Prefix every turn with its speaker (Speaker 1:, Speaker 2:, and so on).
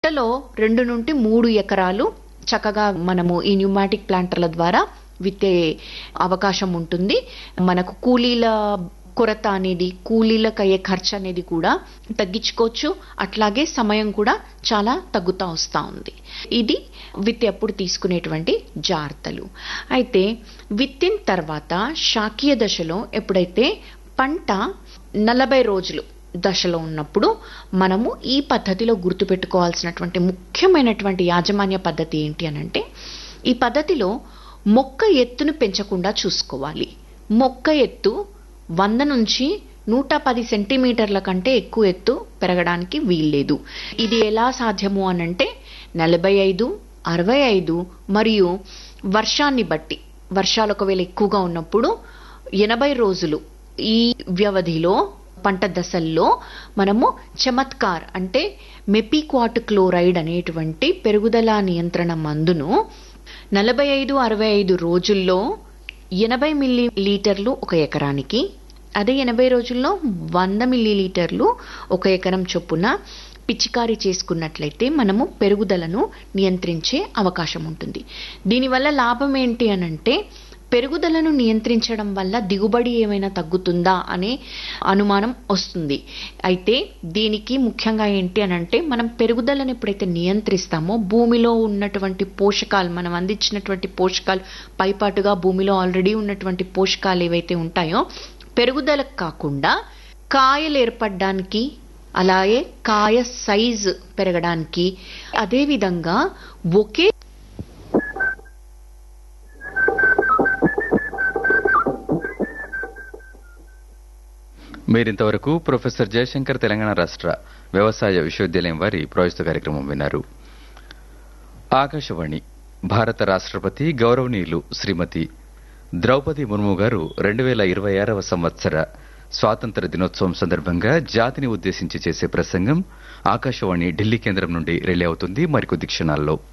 Speaker 1: పంటలో రెండు నుండి మూడు ఎకరాలు చక్కగా మనము ఈ న్యూమాటిక్ ప్లాంటర్ల ద్వారా విత్తే అవకాశం ఉంటుంది మనకు కూలీల కొరత అనేది కూలీలకు అయ్యే ఖర్చు అనేది కూడా తగ్గించుకోవచ్చు అట్లాగే సమయం కూడా చాలా తగ్గుతా వస్తూ ఉంది ఇది విత్తి అప్పుడు తీసుకునేటువంటి జాగ్రత్తలు అయితే విత్తిన తర్వాత శాకీయ దశలో ఎప్పుడైతే పంట నలభై రోజులు దశలో ఉన్నప్పుడు మనము ఈ పద్ధతిలో గుర్తుపెట్టుకోవాల్సినటువంటి ముఖ్యమైనటువంటి యాజమాన్య పద్ధతి ఏంటి అనంటే ఈ పద్ధతిలో మొక్క ఎత్తును పెంచకుండా చూసుకోవాలి మొక్క ఎత్తు వంద నుంచి నూట పది సెంటీమీటర్ల కంటే ఎక్కువ ఎత్తు పెరగడానికి వీల్లేదు ఇది ఎలా సాధ్యము అనంటే నలభై ఐదు అరవై ఐదు మరియు వర్షాన్ని బట్టి వర్షాలు ఒకవేళ ఎక్కువగా ఉన్నప్పుడు ఎనభై రోజులు ఈ వ్యవధిలో పంట దశల్లో మనము చమత్కార్ అంటే మెపిక్వాట్ క్లోరైడ్ అనేటువంటి పెరుగుదల నియంత్రణ మందును నలభై ఐదు అరవై ఐదు రోజుల్లో ఎనభై మిల్లీ లీటర్లు ఒక ఎకరానికి అదే ఎనభై రోజుల్లో వంద మిల్లీ లీటర్లు ఒక ఎకరం చొప్పున పిచికారీ చేసుకున్నట్లయితే మనము పెరుగుదలను నియంత్రించే అవకాశం ఉంటుంది దీనివల్ల లాభం ఏంటి అనంటే పెరుగుదలను నియంత్రించడం వల్ల దిగుబడి ఏమైనా తగ్గుతుందా అనే అనుమానం వస్తుంది అయితే దీనికి ముఖ్యంగా ఏంటి అని అంటే మనం పెరుగుదలను ఎప్పుడైతే నియంత్రిస్తామో భూమిలో ఉన్నటువంటి పోషకాలు మనం అందించినటువంటి పోషకాలు పైపాటుగా భూమిలో ఆల్రెడీ ఉన్నటువంటి పోషకాలు ఏవైతే ఉంటాయో పెరుగుదలకు కాకుండా కాయలు ఏర్పడడానికి అలాగే కాయ సైజు పెరగడానికి అదేవిధంగా ఒకే
Speaker 2: మీరింతవరకు ప్రొఫెసర్ జయశంకర్ తెలంగాణ రాష్ట్ర వ్యవసాయ విశ్వవిద్యాలయం వారి ప్రాయోజిత కార్యక్రమం విన్నారు ఆకాశవాణి భారత రాష్ట్రపతి గౌరవనీయులు శ్రీమతి ద్రౌపది ముర్ము గారు రెండు వేల ఇరవై ఆరవ సంవత్సర స్వాతంత్ర దినోత్సవం సందర్భంగా జాతిని ఉద్దేశించి చేసే ప్రసంగం ఆకాశవాణి ఢిల్లీ కేంద్రం నుండి రిలే అవుతుంది మరికొద్ది క్షణాల్లో